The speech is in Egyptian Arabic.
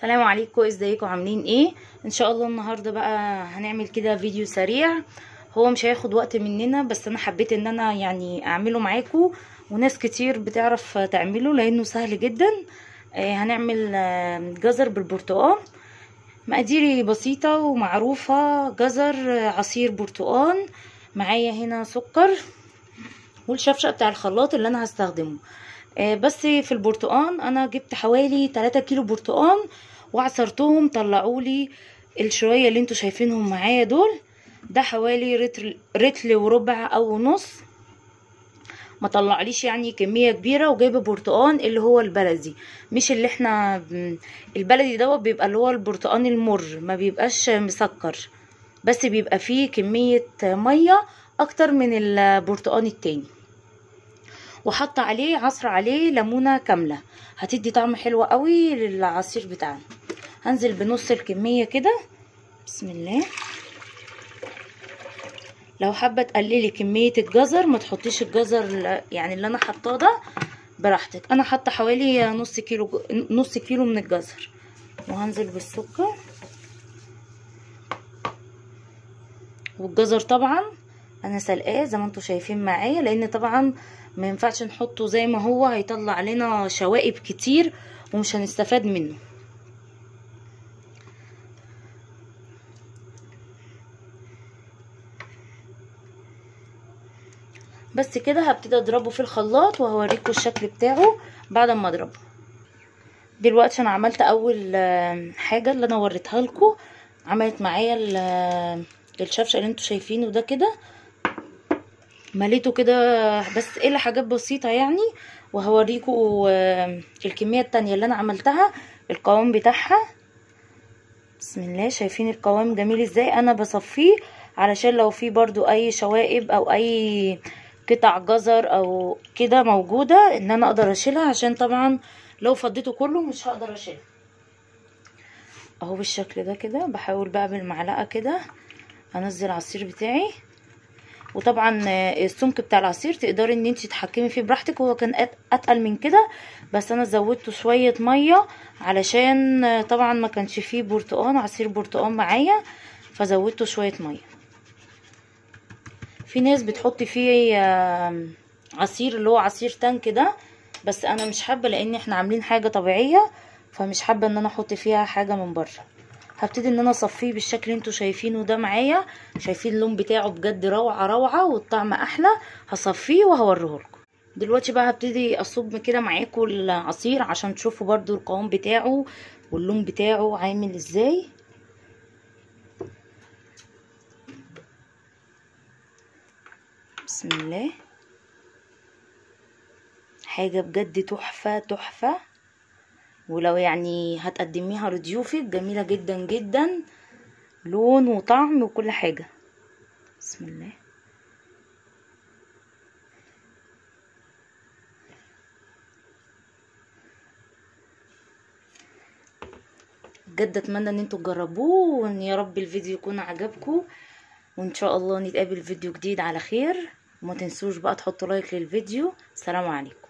السلام عليكم ازيكم عاملين ايه ان شاء الله النهارده بقى هنعمل كده فيديو سريع هو مش هياخد وقت مننا بس انا حبيت ان انا يعني اعمله معاكم وناس كتير بتعرف تعمله لانه سهل جدا آه هنعمل آه جزر بالبرتقال مقاديري بسيطه ومعروفه جزر عصير برتقال معايا هنا سكر والشفشق بتاع الخلاط اللي انا هستخدمه آه بس في البرتقال انا جبت حوالي 3 كيلو برتقال وعصرتهم طلعولي الشويه اللي انتوا شايفينهم معايا دول ده حوالي رتل, رتل وربع او نص ما طلعليش يعني كميه كبيره وجايبه برتقال اللي هو البلدي مش اللي احنا البلدي دوت بيبقى اللي هو البرتقال المر ما بيبقاش مسكر بس بيبقى فيه كميه ميه اكتر من البرتقال التاني وحط عليه عصر عليه ليمونه كامله هتدي طعم حلو قوي للعصير بتاعنا هنزل بنص الكميه كده بسم الله لو حابه تقللي كميه الجزر ما تحطيش الجزر يعني اللي انا حطاه ده براحتك انا حاطه حوالي نص كيلو نص كيلو من الجزر وهنزل بالسكر والجزر طبعا انا سلقاه زي ما انتم شايفين معايا لان طبعا ما ينفعش نحطه زي ما هو هيطلع لنا شوائب كتير ومش هنستفاد منه بس كده هبتدي اضربه في الخلاط وهوريكم الشكل بتاعه بعد ما اضربه دلوقتي انا عملت اول حاجه اللي انا وريتها لكم عملت معايا الشفشه اللي انتوا شايفينه ده كده مليته كده بس الا حاجات بسيطه يعني وهوريكم الكميه التانية اللي انا عملتها القوام بتاعها بسم الله شايفين القوام جميل ازاي انا بصفيه علشان لو في برضو اي شوائب او اي قطع جزر او كده موجوده ان انا اقدر اشيلها عشان طبعا لو فضيته كله مش هقدر اشيلها اهو بالشكل ده كده بحاول بقى بالمعلقه كده انزل العصير بتاعي وطبعا السمك بتاع العصير تقدري ان انت تتحكمي فيه براحتك هو كان اتقل من كده بس انا زودته شويه ميه علشان طبعا ما كانش فيه برتقان عصير برتقان معايا فزودته شويه ميه في ناس بتحط فيه عصير اللي هو عصير تانك ده بس انا مش حابه لان احنا عاملين حاجه طبيعيه فمش حابه ان انا احط فيها حاجه من بره هبتدي ان انا اصفيه بالشكل اللي انتوا شايفينه ده معايا شايفين اللون بتاعه بجد روعه روعه والطعم احلى هصفيه وهوريه لكم دلوقتي بقى هبتدي اصب كده معاكم العصير عشان تشوفوا برضو القوام بتاعه واللون بتاعه عامل ازاي بسم الله حاجه بجد تحفه تحفه ولو يعني هتقدميها لضيوفك جميلة جدا جدا لون وطعم وكل حاجة بسم الله بجد اتمنى ان انتوا تجربوه وان يا رب الفيديو يكون عجبكم وان شاء الله نتقابل فيديو جديد على خير وما تنسوش بقى تحطوا لايك للفيديو سلام عليكم